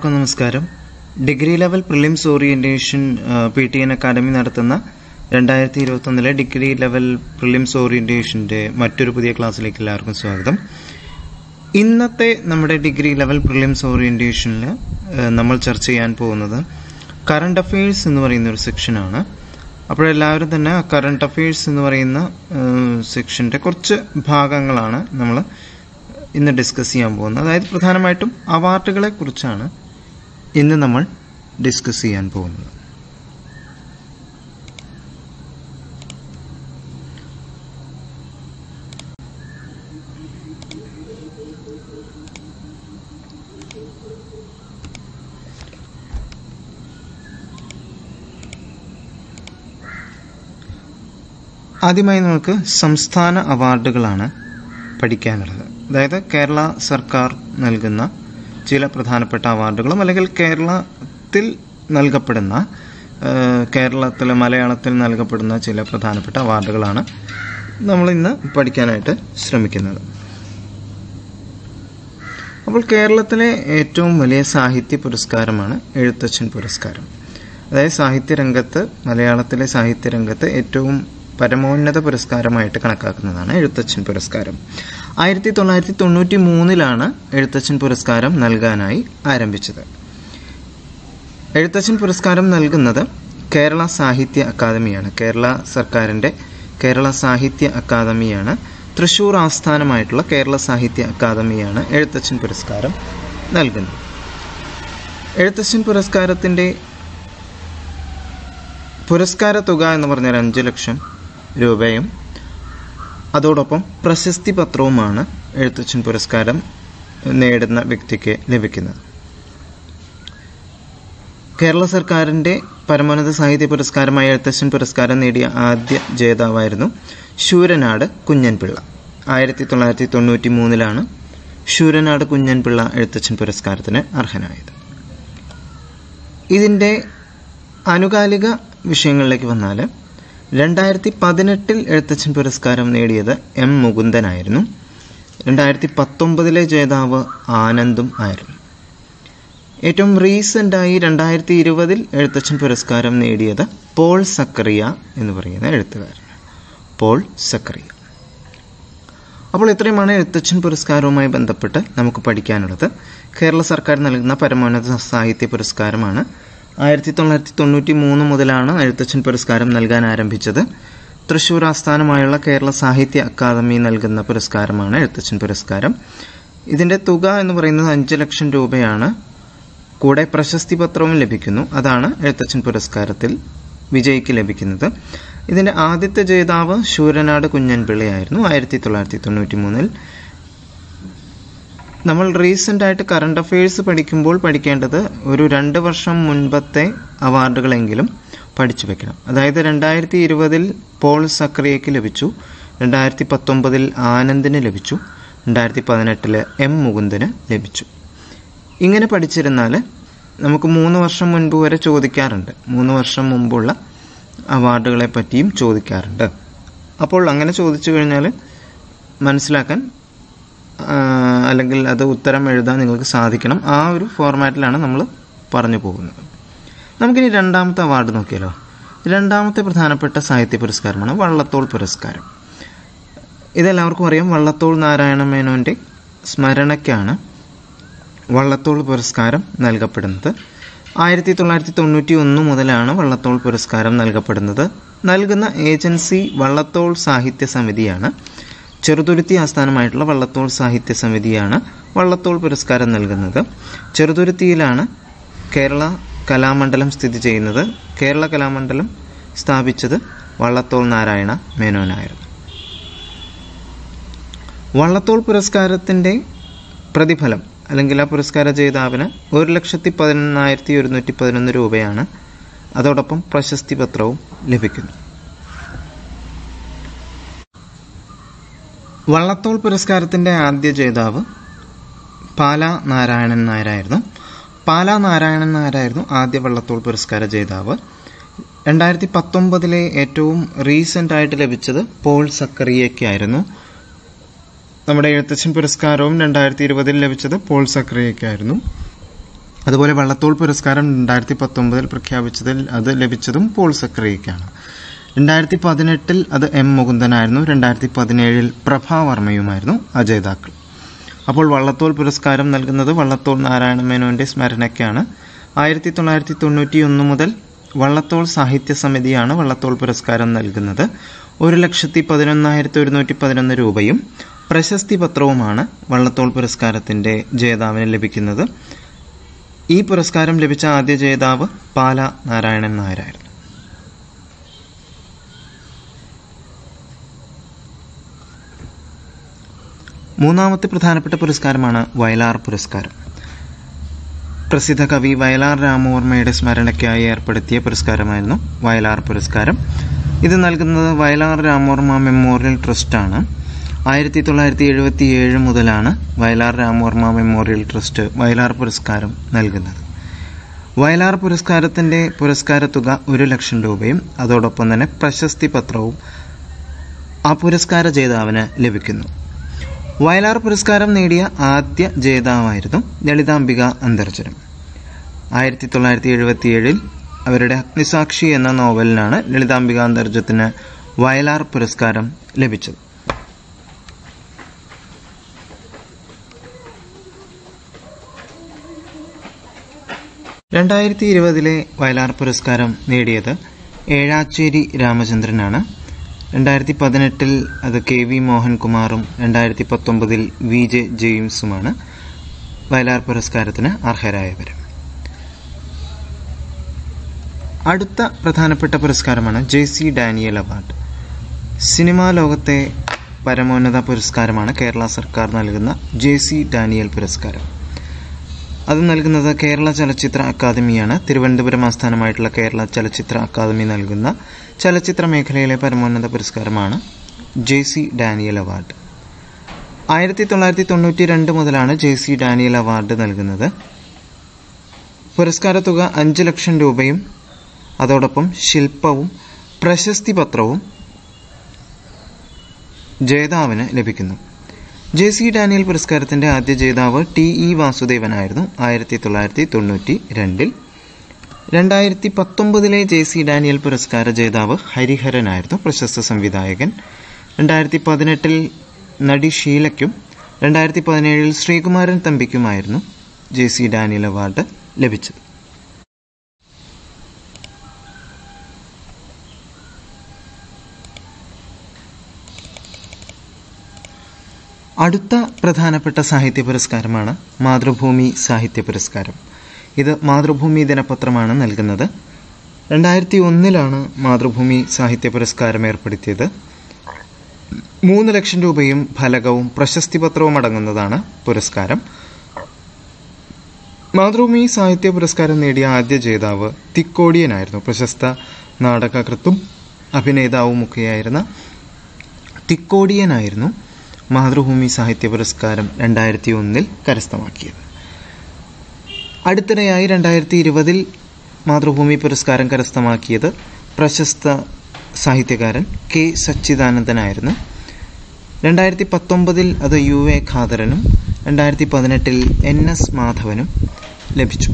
എല്ലാവർക്കും നമസ്കാരം degree level prelims orientation P T N academy നടത്തുന്ന രണ്ടായിരത്തി ഇരുപത്തൊന്നിലെ ഡിഗ്രി ലെവൽ പ്രിലിംസ് ഓറിയന്റേഷന്റെ മറ്റൊരു പുതിയ ക്ലാസ്സിലേക്ക് എല്ലാവർക്കും സ്വാഗതം ഇന്നത്തെ നമ്മുടെ ഡിഗ്രി ലെവൽ പ്രിലിംസ് ഓറിയന്റേഷനിൽ നമ്മൾ ചർച്ച ചെയ്യാൻ പോകുന്നത് കറണ്ട് അഫയേഴ്സ് എന്ന് പറയുന്ന ഒരു സെക്ഷനാണ് അപ്പോഴെല്ലാവരും തന്നെ കറണ്ട് അഫയേഴ്സ് എന്ന് പറയുന്ന സെക്ഷൻ്റെ കുറച്ച് ഭാഗങ്ങളാണ് നമ്മൾ ഇന്ന് ഡിസ്കസ് ചെയ്യാൻ പോകുന്നത് അതായത് പ്രധാനമായിട്ടും അവാർഡുകളെ കുറിച്ചാണ് ഇന്ന് നമ്മൾ ഡിസ്കസ് ചെയ്യാൻ പോകുന്നത് ആദ്യമായി നമുക്ക് സംസ്ഥാന അവാർഡുകളാണ് പഠിക്കാനുള്ളത് അതായത് കേരള സർക്കാർ നൽകുന്ന ചില പ്രധാനപ്പെട്ട അവാർഡുകളും അല്ലെങ്കിൽ കേരളത്തിൽ നൽകപ്പെടുന്ന കേരളത്തിൽ മലയാളത്തിൽ നൽകപ്പെടുന്ന ചില പ്രധാനപ്പെട്ട അവാർഡുകളാണ് നമ്മൾ ഇന്ന് പഠിക്കാനായിട്ട് ശ്രമിക്കുന്നത് അപ്പോൾ കേരളത്തിലെ ഏറ്റവും വലിയ സാഹിത്യ പുരസ്കാരമാണ് എഴുത്തച്ഛൻ പുരസ്കാരം അതായത് സാഹിത്യ രംഗത്ത് മലയാളത്തിലെ സാഹിത്യ രംഗത്ത് ഏറ്റവും പരമോന്നത പുരസ്കാരമായിട്ട് കണക്കാക്കുന്നതാണ് എഴുത്തച്ഛൻ പുരസ്കാരം ആയിരത്തി തൊള്ളായിരത്തി തൊണ്ണൂറ്റി മൂന്നിലാണ് എഴുത്തച്ഛൻ പുരസ്കാരം നൽകാനായി ആരംഭിച്ചത് എഴുത്തച്ഛൻ പുരസ്കാരം നൽകുന്നത് കേരള സാഹിത്യ അക്കാദമിയാണ് കേരള സർക്കാരിൻ്റെ കേരള സാഹിത്യ അക്കാദമിയാണ് തൃശൂർ ആസ്ഥാനമായിട്ടുള്ള കേരള സാഹിത്യ അക്കാദമിയാണ് എഴുത്തച്ഛൻ പുരസ്കാരം നൽകുന്നത് എഴുത്തച്ഛൻ പുരസ്കാരത്തിൻ്റെ പുരസ്കാര തുക എന്ന് പറഞ്ഞാൽ അഞ്ച് ലക്ഷം രൂപയും അതോടൊപ്പം പ്രശസ്തി പത്രവുമാണ് എഴുത്തച്ഛൻ പുരസ്കാരം നേടുന്ന വ്യക്തിക്ക് ലഭിക്കുന്നത് കേരള സർക്കാരിൻ്റെ പരമോന്നത സാഹിത്യ പുരസ്കാരമായ എഴുത്തച്ഛൻ പുരസ്കാരം നേടിയ ആദ്യ ജേതാവായിരുന്നു ശൂരനാട് കുഞ്ഞൻപിള്ള ആയിരത്തി തൊള്ളായിരത്തി തൊണ്ണൂറ്റി മൂന്നിലാണ് ശൂരനാട് കുഞ്ഞൻപിള്ള എഴുത്തച്ഛൻ പുരസ്കാരത്തിന് അർഹനായത് ഇതിൻ്റെ ആനുകാലിക വിഷയങ്ങളിലേക്ക് വന്നാൽ രണ്ടായിരത്തി പതിനെട്ടിൽ എഴുത്തച്ഛൻ പുരസ്കാരം നേടിയത് എം മുകുന്ദനായിരുന്നു രണ്ടായിരത്തി പത്തൊമ്പതിലെ ജേതാവ് ആനന്ദും ആയിരുന്നു ഏറ്റവും റീസെൻ്റായി രണ്ടായിരത്തി ഇരുപതിൽ എഴുത്തച്ഛൻ പുരസ്കാരം നേടിയത് പോൾ സക്കറിയ എന്ന് പറയുന്ന എഴുത്തുകാരൻ പോൾ സക്കറിയ അപ്പോൾ ഇത്രയുമാണ് എഴുത്തച്ഛൻ പുരസ്കാരവുമായി ബന്ധപ്പെട്ട് നമുക്ക് പഠിക്കാനുള്ളത് കേരള സർക്കാർ നൽകുന്ന പരമോന്നത സാഹിത്യ പുരസ്കാരമാണ് ആയിരത്തി തൊള്ളായിരത്തി തൊണ്ണൂറ്റി മൂന്ന് മുതലാണ് എഴുത്തച്ഛൻ പുരസ്കാരം നൽകാൻ ആരംഭിച്ചത് തൃശൂർ ആസ്ഥാനമായുള്ള കേരള സാഹിത്യ അക്കാദമി നൽകുന്ന പുരസ്കാരമാണ് എഴുത്തച്ഛൻ പുരസ്കാരം ഇതിൻ്റെ തുക എന്ന് പറയുന്നത് അഞ്ച് ലക്ഷം രൂപയാണ് കൂടെ പ്രശസ്തി പത്രവും ലഭിക്കുന്നു അതാണ് എഴുത്തച്ഛൻ പുരസ്കാരത്തിൽ വിജയിക്ക് ലഭിക്കുന്നത് ഇതിൻ്റെ ആദ്യത്തെ ജേതാവ് ശൂരനാട് കുഞ്ഞൻപിള്ളയായിരുന്നു ആയിരത്തി തൊള്ളായിരത്തി തൊണ്ണൂറ്റി മൂന്നിൽ നമ്മൾ റീസെൻ്റ് ആയിട്ട് കറണ്ട് അഫയേഴ്സ് പഠിക്കുമ്പോൾ പഠിക്കേണ്ടത് ഒരു രണ്ട് വർഷം മുൻപത്തെ അവാർഡുകളെങ്കിലും പഠിച്ചു വെക്കണം അതായത് രണ്ടായിരത്തി ഇരുപതിൽ പോൾ സക്രിയയ്ക്ക് ലഭിച്ചു രണ്ടായിരത്തി പത്തൊമ്പതിൽ ആനന്ദിന് ലഭിച്ചു രണ്ടായിരത്തി പതിനെട്ടിൽ എം മുകുന്ദന് ലഭിച്ചു ഇങ്ങനെ പഠിച്ചിരുന്നാൽ നമുക്ക് മൂന്ന് വർഷം മുൻപ് വരെ ചോദിക്കാറുണ്ട് മൂന്ന് വർഷം മുമ്പുള്ള അവാർഡുകളെ പറ്റിയും ചോദിക്കാറുണ്ട് അപ്പോൾ അങ്ങനെ ചോദിച്ചു കഴിഞ്ഞാൽ മനസ്സിലാക്കാൻ അല്ലെങ്കിൽ അത് ഉത്തരം എഴുതാൻ നിങ്ങൾക്ക് സാധിക്കണം ആ ഒരു ഫോർമാറ്റിലാണ് നമ്മൾ പറഞ്ഞു പോകുന്നത് നമുക്കിനി രണ്ടാമത്തെ അവാർഡ് നോക്കിയാലോ രണ്ടാമത്തെ പ്രധാനപ്പെട്ട സാഹിത്യ പുരസ്കാരമാണ് വള്ളത്തോൾ പുരസ്കാരം ഇതെല്ലാവർക്കും അറിയാം വള്ളത്തോൾ നാരായണ മേനോൻ്റെ സ്മരണയ്ക്കാണ് വള്ളത്തോൾ പുരസ്കാരം നൽകപ്പെടുന്നത് ആയിരത്തി തൊള്ളായിരത്തി തൊണ്ണൂറ്റി ഒന്ന് മുതലാണ് വള്ളത്തോൾ പുരസ്കാരം നൽകപ്പെടുന്നത് നൽകുന്ന ഏജൻസി വള്ളത്തോൾ സാഹിത്യ സമിതിയാണ് ചെറുതുരുത്തി ആസ്ഥാനമായിട്ടുള്ള വള്ളത്തോൾ സാഹിത്യ സമിതിയാണ് വള്ളത്തോൾ പുരസ്കാരം നൽകുന്നത് ചെറുതുരുത്തിയിലാണ് കേരള കലാമണ്ഡലം സ്ഥിതി ചെയ്യുന്നത് കേരള കലാമണ്ഡലം സ്ഥാപിച്ചത് വള്ളത്തോൾ നാരായണ മേനോനായിരുന്നു വള്ളത്തോൾ പുരസ്കാരത്തിൻ്റെ പ്രതിഫലം അല്ലെങ്കിൽ ആ പുരസ്കാര ജേതാവിന് ഒരു ലക്ഷത്തി പതിനൊന്നായിരത്തി ഒരുന്നൂറ്റി പതിനൊന്ന് രൂപയാണ് അതോടൊപ്പം പ്രശസ്തി പത്രവും ലഭിക്കുന്നു വള്ളത്തോൾ പുരസ്കാരത്തിൻ്റെ ആദ്യ ജേതാവ് പാല നാരായണൻ നായരായിരുന്നു പാല നാരായണൻ നായരായിരുന്നു ആദ്യ വള്ളത്തോൾ പുരസ്കാര ജേതാവ് രണ്ടായിരത്തി പത്തൊമ്പതിലെ ഏറ്റവും റീസെൻ്റ് ആയിട്ട് ലഭിച്ചത് പോൾ സക്കറിയയ്ക്കായിരുന്നു നമ്മുടെ എഴുത്തച്ഛൻ പുരസ്കാരവും രണ്ടായിരത്തി ഇരുപതിൽ ലഭിച്ചത് പോൾ സക്രിയയ്ക്കായിരുന്നു അതുപോലെ വള്ളത്തോൾ പുരസ്കാരം രണ്ടായിരത്തി പത്തൊമ്പതിൽ പ്രഖ്യാപിച്ചതിൽ അത് ലഭിച്ചതും പോൾ സക്രിയയ്ക്കാണ് രണ്ടായിരത്തി പതിനെട്ടിൽ അത് എം മുകുന്ദനായിരുന്നു രണ്ടായിരത്തി പതിനേഴിൽ പ്രഭാവർമ്മയുമായിരുന്നു ആ ജേതാക്കൾ അപ്പോൾ വള്ളത്തോൾ പുരസ്കാരം നൽകുന്നത് വള്ളത്തോൾ നാരായണ മേനോന്റെ സ്മരണയ്ക്കാണ് ആയിരത്തി തൊള്ളായിരത്തി തൊണ്ണൂറ്റി ഒന്ന് മുതൽ വള്ളത്തോൾ സാഹിത്യ സമിതിയാണ് വള്ളത്തോൾ പുരസ്കാരം നൽകുന്നത് ഒരു ലക്ഷത്തി പതിനൊന്നായിരത്തി ഒരുന്നൂറ്റി പതിനൊന്ന് രൂപയും പ്രശസ്തി പത്രവുമാണ് വള്ളത്തോൾ പുരസ്കാരത്തിന്റെ ജേതാവിന് ലഭിക്കുന്നത് ഈ പുരസ്കാരം ലഭിച്ച ആദ്യ ജേതാവ് പാല നാരായണൻ നായരായിരുന്നു മൂന്നാമത്തെ പ്രധാനപ്പെട്ട പുരസ്കാരമാണ് വയലാർ പുരസ്കാരം പ്രസിദ്ധ കവി വയലാർ രാമവർമ്മയുടെ സ്മരണയ്ക്കായി ഏർപ്പെടുത്തിയ പുരസ്കാരമായിരുന്നു വയലാർ പുരസ്കാരം ഇത് നൽകുന്നത് വയലാർ രാമവർമ്മ മെമ്മോറിയൽ ട്രസ്റ്റാണ് ആയിരത്തി തൊള്ളായിരത്തി എഴുപത്തി ഏഴ് മുതലാണ് വയലാർ രാമവർമ്മ മെമ്മോറിയൽ ട്രസ്റ്റ് വയലാർ പുരസ്കാരം നൽകുന്നത് വയലാർ പുരസ്കാരത്തിന്റെ പുരസ്കാര തുക ഒരു ലക്ഷം രൂപയും അതോടൊപ്പം തന്നെ പ്രശസ്തി പത്രവും ആ പുരസ്കാര ജേതാവിന് ലഭിക്കുന്നു വയലാർ പുരസ്കാരം നേടിയ ആദ്യ ജേതാവായിരുന്നു ലളിതാംബിക അന്തർജനം ആയിരത്തി തൊള്ളായിരത്തി എഴുപത്തിയേഴിൽ അവരുടെ അഗ്നിസാക്ഷി എന്ന നോവലിനാണ് ലളിതാംബിക അന്തർജത്തിന് വയലാർ പുരസ്കാരം ലഭിച്ചത് രണ്ടായിരത്തി ഇരുപതിലെ വയലാർ പുരസ്കാരം നേടിയത് ഏഴാച്ചേരി രാമചന്ദ്രനാണ് രണ്ടായിരത്തി പതിനെട്ടിൽ അത് കെ വി മോഹൻകുമാറും രണ്ടായിരത്തി പത്തൊമ്പതിൽ വി ജെ ജെയിംസുമാണ് വയലാർ പുരസ്കാരത്തിന് അർഹരായവർ അടുത്ത പ്രധാനപ്പെട്ട പുരസ്കാരമാണ് J C Daniel award cinema ലോകത്തെ പരമോന്നത പുരസ്കാരമാണ് കേരള സർക്കാർ നൽകുന്ന ജെ സി ഡാനിയൽ പുരസ്കാരം അത് നൽകുന്നത് കേരള ചലച്ചിത്ര അക്കാദമിയാണ് തിരുവനന്തപുരം ആസ്ഥാനമായിട്ടുള്ള കേരള ചലച്ചിത്ര അക്കാദമി നൽകുന്ന ചലച്ചിത്ര മേഖലയിലെ പരമോന്നത പുരസ്കാരമാണ് ജെ സി ഡാനിയൽ അവാർഡ് ആയിരത്തി തൊള്ളായിരത്തി തൊണ്ണൂറ്റി രണ്ട് മുതലാണ് ജെ സി ഡാനിയൽ അവാർഡ് നൽകുന്നത് പുരസ്കാര തുക അഞ്ച് ലക്ഷം രൂപയും അതോടൊപ്പം ശില്പവും പ്രശസ്തി പത്രവും ജേതാവിന് ലഭിക്കുന്നു ജെ സി ഡാനിയൽ പുരസ്കാരത്തിന്റെ ആദ്യ ജേതാവ് ടി ഇ വാസുദേവനായിരുന്നു ആയിരത്തി തൊള്ളായിരത്തി തൊണ്ണൂറ്റി രണ്ടിൽ രണ്ടായിരത്തി പത്തൊമ്പതിലെ ജെ സി ഡാനിയൽ പുരസ്കാര ജേതാവ് ഹരിഹരനായിരുന്നു പ്രശസ്ത സംവിധായകൻ രണ്ടായിരത്തി പതിനെട്ടിൽ നടി ഷീലയ്ക്കും രണ്ടായിരത്തി പതിനേഴിൽ ശ്രീകുമാരൻ തമ്പിക്കുമായിരുന്നു ജെ സി ഡാനിയൽ അവാർഡ് ലഭിച്ചത് അടുത്ത പ്രധാനപ്പെട്ട സാഹിത്യ പുരസ്കാരമാണ് മാതൃഭൂമി സാഹിത്യ പുരസ്കാരം ഇത് മാതൃഭൂമി ദിനപത്രമാണ് നൽകുന്നത് രണ്ടായിരത്തി ഒന്നിലാണ് മാതൃഭൂമി സാഹിത്യ പുരസ്കാരം ഏർപ്പെടുത്തിയത് മൂന്ന് ലക്ഷം രൂപയും ഫലകവും പ്രശസ്തി പത്രവും അടങ്ങുന്നതാണ് പുരസ്കാരം മാതൃഭൂമി സാഹിത്യ പുരസ്കാരം നേടിയ ആദ്യ ജേതാവ് തിക്കോടിയനായിരുന്നു പ്രശസ്ത നാടകകൃത്തും അഭിനേതാവുമൊക്കെയായിരുന്ന തിക്കോടിയനായിരുന്നു മാതൃഭൂമി സാഹിത്യ പുരസ്കാരം രണ്ടായിരത്തി ഒന്നിൽ കരസ്ഥമാക്കിയത് അടുത്തിടെയായി രണ്ടായിരത്തി ഇരുപതിൽ മാതൃഭൂമി പുരസ്കാരം കരസ്ഥമാക്കിയത് പ്രശസ്ത സാഹിത്യകാരൻ കെ സച്ചിദാനന്ദനായിരുന്നു രണ്ടായിരത്തി പത്തൊമ്പതിൽ അത് യു എ ഖാദറിനും രണ്ടായിരത്തി പതിനെട്ടിൽ എൻ എസ് മാധവനും ലഭിച്ചു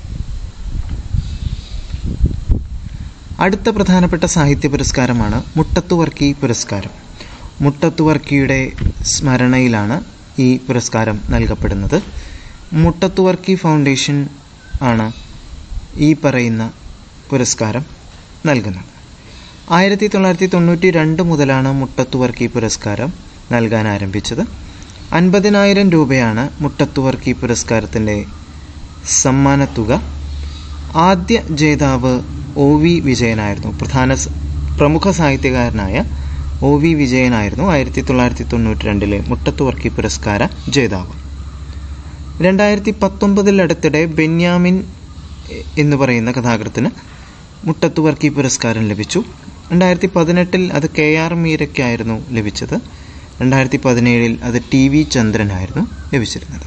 അടുത്ത പ്രധാനപ്പെട്ട സാഹിത്യ പുരസ്കാരമാണ് മുട്ടത്തുവർക്കി പുരസ്കാരം മുട്ടത്തുവർക്കിയുടെ സ്മരണയിലാണ് ഈ പുരസ്കാരം നൽകപ്പെടുന്നത് മുട്ടത്തുവർക്കി ഫൗണ്ടേഷൻ ആണ് ഈ പറയുന്ന പുരസ്കാരം നൽകുന്നത് ആയിരത്തി തൊള്ളായിരത്തി തൊണ്ണൂറ്റി രണ്ട് മുതലാണ് മുട്ടത്തുവർക്കി പുരസ്കാരം നൽകാൻ ആരംഭിച്ചത് അൻപതിനായിരം രൂപയാണ് മുട്ടത്തുവർക്കി പുരസ്കാരത്തിൻ്റെ സമ്മാനത്തുക ആദ്യ ജേതാവ് ഒ വി വിജയനായിരുന്നു പ്രധാന പ്രമുഖ സാഹിത്യകാരനായ ഒ വി വിജയനായിരുന്നു ആയിരത്തി തൊള്ളായിരത്തി തൊണ്ണൂറ്റി രണ്ടിലെ മുട്ടത്തുവർക്കി പുരസ്കാര ജേതാവ് രണ്ടായിരത്തി പത്തൊമ്പതിൽ അടുത്തിടെ ബെന്യാമിൻ എന്ന് പറയുന്ന കഥാകൃത്തിന് മുട്ടത്തുവർക്കി പുരസ്കാരം ലഭിച്ചു രണ്ടായിരത്തി പതിനെട്ടിൽ അത് കെ ആർ മീരയ്ക്കായിരുന്നു ലഭിച്ചത് രണ്ടായിരത്തി പതിനേഴിൽ അത് ടി വി ചന്ദ്രനായിരുന്നു ലഭിച്ചിരുന്നത്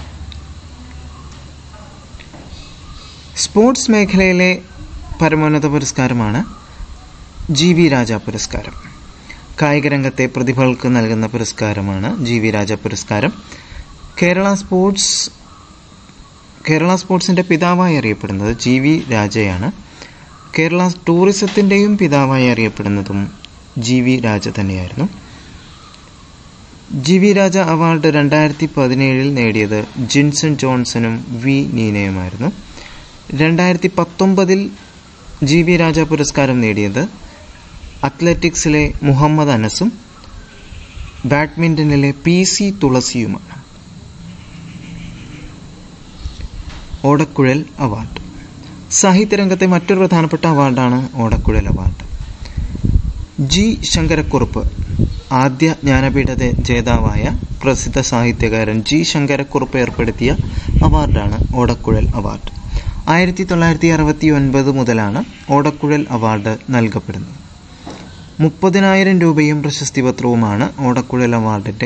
സ്പോർട്സ് മേഖലയിലെ പരമോന്നത പുരസ്കാരമാണ് ജി വി രാജ പുരസ്കാരം കായിക രംഗത്തെ പ്രതിഭകൾക്ക് നൽകുന്ന പുരസ്കാരമാണ് ജി വി രാജ പുരസ്കാരം കേരള സ്പോർട്സ് കേരള സ്പോർട്സിൻ്റെ പിതാവായി അറിയപ്പെടുന്നത് ജി വി രാജയാണ് കേരള ടൂറിസത്തിൻ്റെയും പിതാവായി അറിയപ്പെടുന്നതും ജി വി രാജ തന്നെയായിരുന്നു ജി വി രാജ അവാർഡ് രണ്ടായിരത്തി പതിനേഴിൽ നേടിയത് ജിൻസൺ ജോൺസണും വി നീനയുമായിരുന്നു രണ്ടായിരത്തി പത്തൊമ്പതിൽ ജി വി രാജ പുരസ്കാരം നേടിയത് അത്ലറ്റിക്സിലെ മുഹമ്മദ് അനസും ബാഡ്മിൻ്റണിലെ പി സി തുളസിയുമാണ് ഓടക്കുഴൽ അവാർഡ് സാഹിത്യരംഗത്തെ മറ്റൊരു പ്രധാനപ്പെട്ട അവാർഡാണ് ഓടക്കുഴൽ അവാർഡ് ജി ശങ്കരക്കുറുപ്പ് ആദ്യ ജ്ഞാനപീഠ ജേതാവായ പ്രസിദ്ധ സാഹിത്യകാരൻ ജി ശങ്കരക്കുറുപ്പ് ഏർപ്പെടുത്തിയ അവാർഡാണ് ഓടക്കുഴൽ അവാർഡ് ആയിരത്തി തൊള്ളായിരത്തി അറുപത്തി ഒൻപത് മുതലാണ് ഓടക്കുഴൽ അവാർഡ് നൽകപ്പെടുന്നത് മുപ്പതിനായിരം രൂപയും പ്രശസ്തി പത്രവുമാണ് ഓടക്കുഴൽ അവാർഡിൻ്റെ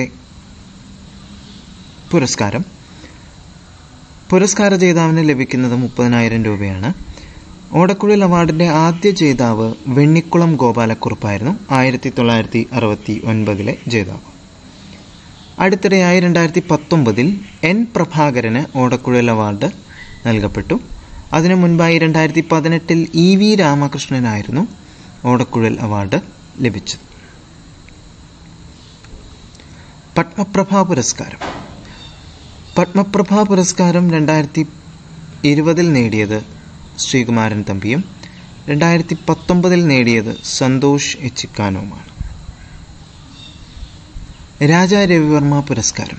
പുരസ്കാരം പുരസ്കാര ജേതാവിന് ലഭിക്കുന്നത് മുപ്പതിനായിരം രൂപയാണ് ഓടക്കുഴൽ അവാർഡിൻ്റെ ആദ്യ ജേതാവ് വെണ്ണിക്കുളം ഗോപാലക്കുറുപ്പായിരുന്നു ആയിരത്തി തൊള്ളായിരത്തി അറുപത്തി ഒൻപതിലെ ജേതാവ് അടുത്തിടെയായി രണ്ടായിരത്തി പത്തൊമ്പതിൽ എൻ പ്രഭാകരന് ഓടക്കുഴൽ അവാർഡ് നൽകപ്പെട്ടു അതിനു മുൻപായി രണ്ടായിരത്തി പതിനെട്ടിൽ ഇ വി രാമകൃഷ്ണനായിരുന്നു ഓടക്കുഴൽ അവാർഡ് ലഭിച്ചത് പത്മപ്രഭ പുരസ്കാരം പത്മപ്രഭ പുരസ്കാരം രണ്ടായിരത്തി ഇരുപതിൽ നേടിയത് ശ്രീകുമാരൻ തമ്പിയും രണ്ടായിരത്തി പത്തൊമ്പതിൽ നേടിയത് സന്തോഷ് എച്ചിക്കാനുമാണ് രാജാ രവിവർമ്മ പുരസ്കാരം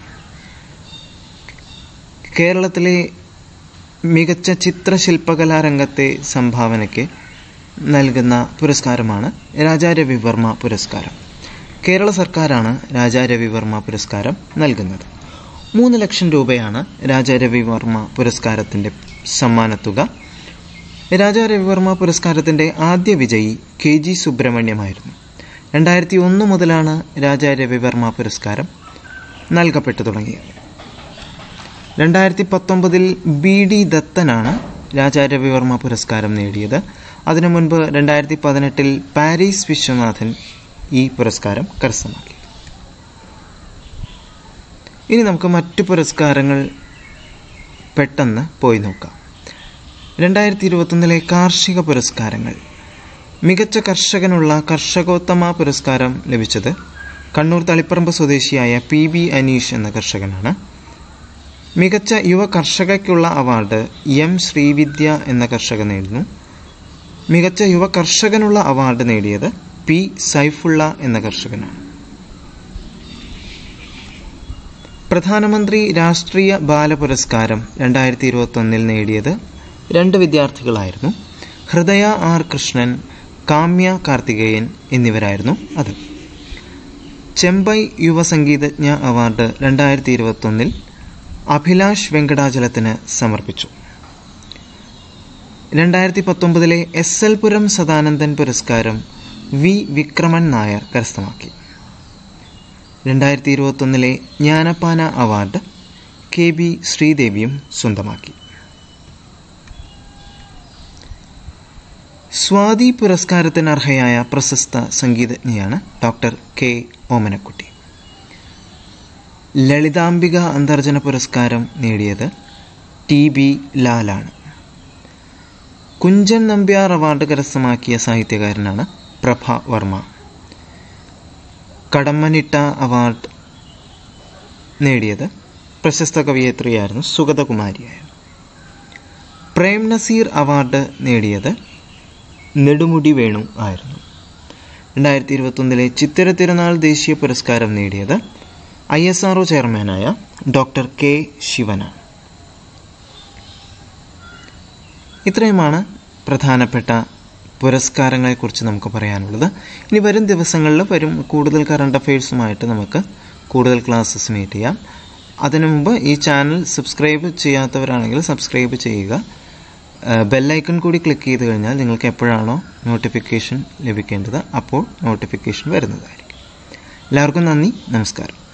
കേരളത്തിലെ മികച്ച ചിത്രശില്പകലാ രംഗത്തെ സംഭാവനയ്ക്ക് നൽകുന്ന പുരസ്കാരമാണ് രാജാ രവിവർമ്മ പുരസ്കാരം കേരള സർക്കാരാണ് രാജാ രവിവർമ്മ പുരസ്കാരം നൽകുന്നത് മൂന്ന് ലക്ഷം രൂപയാണ് രാജാ രവിവർമ്മ പുരസ്കാരത്തിൻ്റെ സമ്മാനത്തുക രാജാ രവിവർമ്മ പുരസ്കാരത്തിൻ്റെ ആദ്യ വിജയി കെ ജി സുബ്രഹ്മണ്യമായിരുന്നു രണ്ടായിരത്തി ഒന്ന് മുതലാണ് രാജാ രവിവർമ്മ പുരസ്കാരം നൽകപ്പെട്ടു തുടങ്ങിയത് രണ്ടായിരത്തി പത്തൊമ്പതിൽ ബി ഡി ദത്തനാണ് രാജാ രവിവർമ്മ പുരസ്കാരം നേടിയത് അതിനു മുൻപ് രണ്ടായിരത്തി പതിനെട്ടിൽ പാരീസ് വിശ്വനാഥൻ ഈ പുരസ്കാരം കരസ്ഥമാക്കി ഇനി നമുക്ക് മറ്റു പുരസ്കാരങ്ങൾ പെട്ടെന്ന് പോയി നോക്കാം രണ്ടായിരത്തി ഇരുപത്തൊന്നിലെ കാർഷിക പുരസ്കാരങ്ങൾ മികച്ച കർഷകനുള്ള കർഷകോത്തമ പുരസ്കാരം ലഭിച്ചത് കണ്ണൂർ തളിപ്പറമ്പ് സ്വദേശിയായ പി ബി അനീഷ് എന്ന കർഷകനാണ് മികച്ച യുവ കർഷകയ്ക്കുള്ള അവാർഡ് എം ശ്രീവിദ്യ എന്ന കർഷകൻ നേടുന്നു മികച്ച യുവ കർഷകനുള്ള അവാർഡ് നേടിയത് പി സൈഫുള്ള എന്ന കർഷകനാണ് പ്രധാനമന്ത്രി രാഷ്ട്രീയ ബാല പുരസ്കാരം രണ്ടായിരത്തി ഇരുപത്തൊന്നിൽ നേടിയത് രണ്ട് വിദ്യാർത്ഥികളായിരുന്നു ഹൃദയ ആർ കൃഷ്ണൻ കാമ്യ കാർത്തികേയൻ എന്നിവരായിരുന്നു അത് ചെമ്പൈ യുവ സംഗീതജ്ഞ അവാർഡ് രണ്ടായിരത്തി ഇരുപത്തൊന്നിൽ അഭിലാഷ് വെങ്കടാചലത്തിന് സമർപ്പിച്ചു രണ്ടായിരത്തി പത്തൊമ്പതിലെ എസ് എൽ പുരം സദാനന്ദൻ പുരസ്കാരം വി വിക്രമൻ നായർ കരസ്ഥമാക്കി രണ്ടായിരത്തി ഇരുപത്തൊന്നിലെ ജ്ഞാനപ്പാന അവാർഡ് കെ ബി ശ്രീദേവിയും സ്വന്തമാക്കി സ്വാതി പുരസ്കാരത്തിന് അർഹയായ പ്രശസ്ത സംഗീതജ്ഞയാണ് ഡോക്ടർ കെ ഓമനക്കുട്ടി ലളിതാംബിക അന്തർജന പുരസ്കാരം നേടിയത് ടി ബി ലാലാണ് കുഞ്ചൻ നമ്പ്യാർ അവാർഡ് കരസ്ഥമാക്കിയ സാഹിത്യകാരനാണ് പ്രഭ വർമ്മ കടമ്മനിട്ട അവാർഡ് നേടിയത് പ്രശസ്ത കവയിത്രിയായിരുന്നു സുഗതകുമാരിയായിരുന്നു പ്രേം നസീർ അവാർഡ് നേടിയത് നെടുമുടി വേണു ആയിരുന്നു രണ്ടായിരത്തി ഇരുപത്തൊന്നിലെ ചിത്തിര തിരുനാൾ ദേശീയ പുരസ്കാരം നേടിയത് ഐ എസ് ആർ ചെയർമാനായ ഡോക്ടർ കെ ശിവനാണ് ഇത്രയുമാണ് പ്രധാനപ്പെട്ട പുരസ്കാരങ്ങളെക്കുറിച്ച് നമുക്ക് പറയാനുള്ളത് ഇനി വരും ദിവസങ്ങളിൽ വരും കൂടുതൽ കറണ്ട് അഫയേഴ്സുമായിട്ട് നമുക്ക് കൂടുതൽ ക്ലാസ്സസ് മീറ്റ് ചെയ്യാം അതിനു മുമ്പ് ഈ ചാനൽ സബ്സ്ക്രൈബ് ചെയ്യാത്തവരാണെങ്കിൽ സബ്സ്ക്രൈബ് ചെയ്യുക ബെല്ലൈക്കൺ കൂടി ക്ലിക്ക് ചെയ്ത് കഴിഞ്ഞാൽ നിങ്ങൾക്ക് എപ്പോഴാണോ നോട്ടിഫിക്കേഷൻ ലഭിക്കേണ്ടത് അപ്പോൾ നോട്ടിഫിക്കേഷൻ വരുന്നതായിരിക്കും എല്ലാവർക്കും നന്ദി നമസ്കാരം